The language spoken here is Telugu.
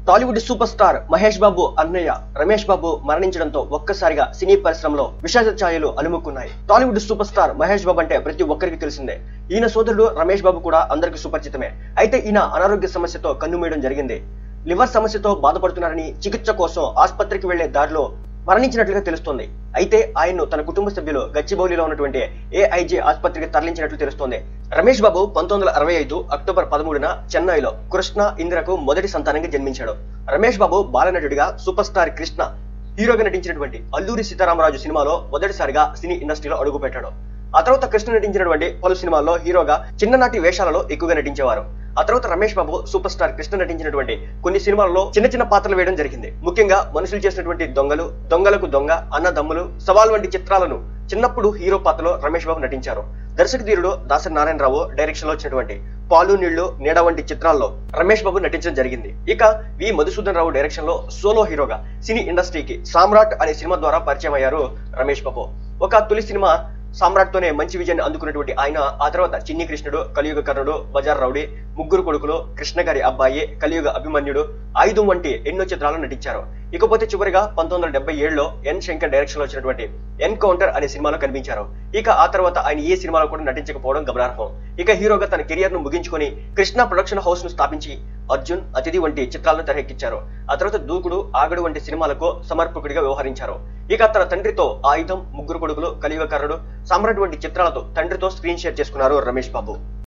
టాలీవుడ్ సూపర్ స్టార్ మహేష్ బాబు అన్నయ్య రమేష్ బాబు మరణించడంతో ఒక్కసారిగా సినీ పరిశ్రమలో విషాద ఛాయలు అలుముకున్నాయి టాలీవుడ్ సూపర్ స్టార్ మహేష్ బాబు అంటే ప్రతి ఒక్కరికి తెలిసిందే ఈయన సోదరుడు రమేష్ బాబు కూడా అందరికీ సుపరిచితమే అయితే ఈయన అనారోగ్య సమస్యతో కన్నుమూయడం జరిగింది లివర్ సమస్యతో బాధపడుతున్నారని చికిత్స కోసం ఆసుపత్రికి వెళ్లే దారిలో మరణించినట్లుగా తెలుస్తోంది అయితే ఆయన్ను తన కుటుంబ సభ్యులు గచ్చిబౌలిలో ఉన్నటువంటి ఏఐజీ ఆసుపత్రికి తరలించినట్లు తెలుస్తోంది రమేష్ బాబు పంతొమ్మిది వందల అరవై ఐదు అక్టోబర్ పదమూడున చెన్నైలో కృష్ణ ఇందిరకు మొదటి సంతానంగా జన్మించాడు రమేష్ బాబు బాలనటుడిగా సూపర్ స్టార్ కృష్ణ హీరోగా నటించినటువంటి అల్లూరి సీతారామరాజు సినిమాలో మొదటిసారిగా సినీ ఇండస్ట్రీలో అడుగుపెట్టాడు ఆ తర్వాత కృష్ణ నటించినటువంటి పలు సినిమాల్లో హీరోగా చిన్ననాటి వేషాలలో ఎక్కువగా నటించేవారు ఆ తర్వాత రమేష్ బాబు సూపర్ స్టార్ కృష్ణ నటించినటువంటి కొన్ని సినిమాల్లో చిన్న చిన్న పాత్రలు వేయడం జరిగింది ముఖ్యంగా మనుషులు చేసినటువంటి దొంగలు దొంగలకు దొంగ అన్నదమ్ములు సవాల్ వంటి చిత్రాలను చిన్నప్పుడు హీరో పాత్రలో రమేష్ బాబు నటించారు దర్శక ధీరుడు దాసరి నారాయణరావు డైరెక్షన్ లో వచ్చినటువంటి పాలు నీళ్లు నీడ వంటి చిత్రాల్లో రమేష్ బాబు నటించడం జరిగింది ఇక వి మధుసూదన్ రావు డైరెక్షన్ లో సోలో హీరోగా సినీ ఇండస్ట్రీకి సామ్రాట్ అనే సినిమా ద్వారా పరిచయం అయ్యారు రమేష్ బాబు ఒక తొలి సినిమా సామ్రాట్ తోనే మంచి విజయాన్ని అందుకున్నటువంటి ఆయన ఆ తర్వాత చిన్ని కృష్ణుడు కలియుగ కర్ణుడు బజార్ రౌడీ ముగ్గురు కొడుకులు కృష్ణ గారి అబ్బాయి కలియుగ అభిమన్యుడు ఆయుధం వంటి ఎన్నో చిత్రాలు నటించారు ఇకపోతే చివరిగా పంతొమ్మిది వందల డెబ్బై ఏడులో ఎన్ శంకర్ డైరెక్షన్ లో వచ్చినటువంటి ఎన్కౌంటర్ అనే సినిమాలో కనిపించారు ఇక ఆ తర్వాత ఆయన ఏ సినిమాలో కూడా నటించకపోవడం గమనార్హం ఇక హీరోగా తన కెరియర్ ను ముగించుకొని కృష్ణ ప్రొడక్షన్ హౌస్ ను స్థాపించి అర్జున్ అతిథి వంటి చిత్రాలను తెరకెక్కించారు ఆ తర్వాత దూకుడు ఆగడు వంటి సినిమాలకు సమర్పకుడిగా వ్యవహరించారు ఇక తన తండ్రితో ఆయుధం ముగ్గురు కొడుకులు కలియుగ కర్ణుడు సామ్రాట్ వంటి చిత్రాలతో తండ్రితో స్క్రీన్ షేర్ చేసుకున్నారు రమేష్ బాబు